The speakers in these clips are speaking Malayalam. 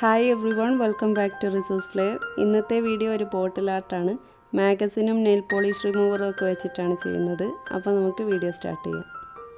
hi everyone welcome back to resource player ഇന്നത്തെ വീഡിയോ ഒരു ബോട്ടിൽ ആർട്ടാണ് മാഗസിനും നെയിൽ പോളിഷ് റിമൂവറും ഒക്കെ വെച്ചിട്ടാണ് ചെയ്യുന്നത് അപ്പോൾ നമുക്ക് വീഡിയോ സ്റ്റാർട്ട് ചെയ്യാം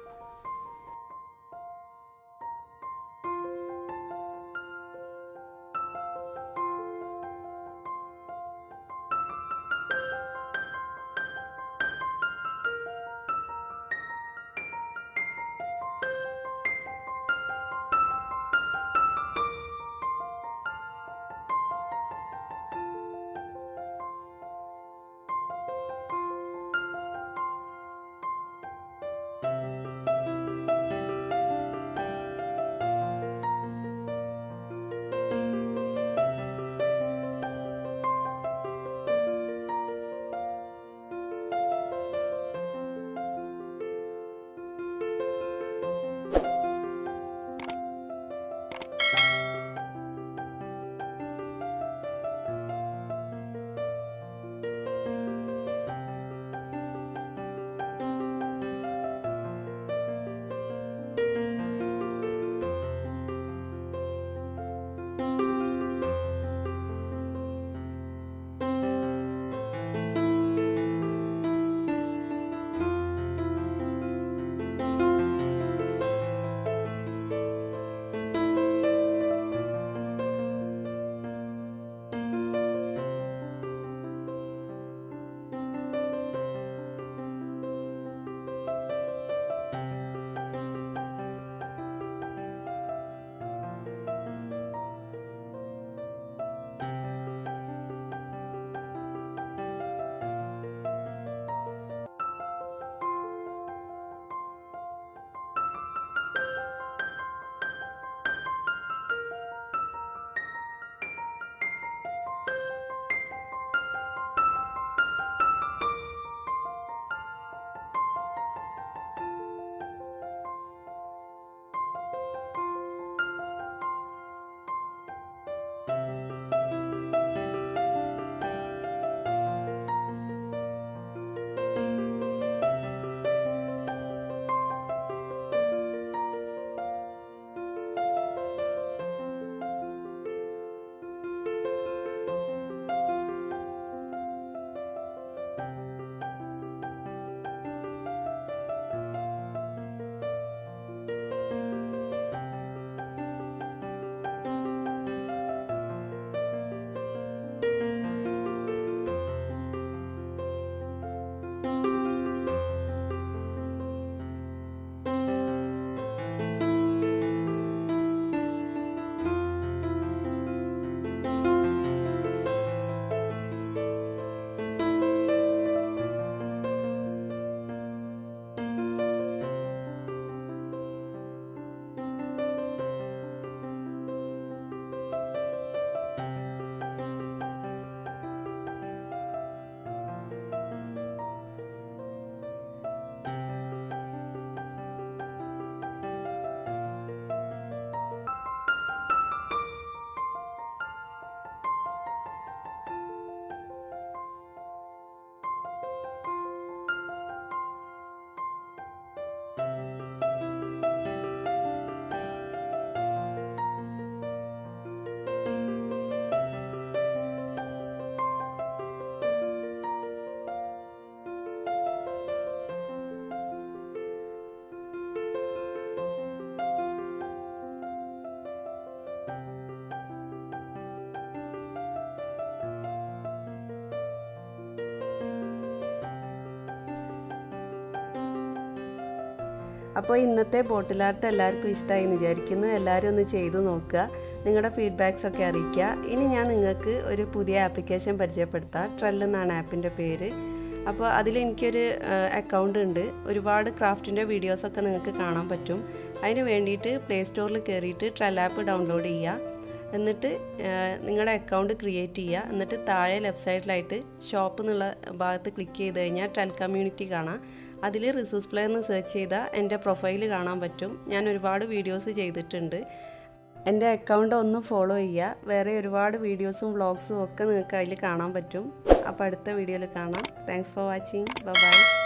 അപ്പോൾ ഇന്നത്തെ ബോട്ടിൽ ആർട്ട് എല്ലാവർക്കും ഇഷ്ടമായി എന്ന് വിചാരിക്കുന്നു എല്ലാവരും ഒന്ന് ചെയ്തു നോക്കുക നിങ്ങളുടെ ഫീഡ്ബാക്സ് ഒക്കെ അറിയിക്കുക ഇനി ഞാൻ നിങ്ങൾക്ക് ഒരു പുതിയ ആപ്ലിക്കേഷൻ പരിചയപ്പെടുത്താം ട്രെൽ എന്നാണ് ആപ്പിൻ്റെ പേര് അപ്പോൾ അതിൽ എനിക്കൊരു അക്കൗണ്ട് ഉണ്ട് ഒരുപാട് ക്രാഫ്റ്റിൻ്റെ വീഡിയോസൊക്കെ നിങ്ങൾക്ക് കാണാൻ പറ്റും അതിന് വേണ്ടിയിട്ട് പ്ലേ സ്റ്റോറിൽ കയറിയിട്ട് ട്രെൽ ആപ്പ് ഡൗൺലോഡ് ചെയ്യുക എന്നിട്ട് നിങ്ങളുടെ അക്കൗണ്ട് ക്രിയേറ്റ് ചെയ്യുക എന്നിട്ട് താഴെ ലെഫ്റ്റ് സൈഡിലായിട്ട് ഷോപ്പ് എന്നുള്ള ഭാഗത്ത് ക്ലിക്ക് ചെയ്ത് കഴിഞ്ഞാൽ ട്രെൽ കമ്മ്യൂണിറ്റി കാണാം അതിൽ റിസോഴ്സ് പ്ലെയർ എന്ന് സെർച്ച് ചെയ്താൽ എൻ്റെ പ്രൊഫൈൽ കാണാൻ പറ്റും ഞാൻ ഒരുപാട് വീഡിയോസ് ചെയ്തിട്ടുണ്ട് എൻ്റെ അക്കൗണ്ട് ഒന്ന് ഫോളോ ചെയ്യുക വേറെ ഒരുപാട് വീഡിയോസും വ്ളോഗ്സും ഒക്കെ നിങ്ങൾക്ക് അതിൽ കാണാൻ പറ്റും അപ്പോൾ അടുത്ത വീഡിയോയിൽ കാണാം താങ്ക്സ് ഫോർ വാച്ചിങ് ബൈ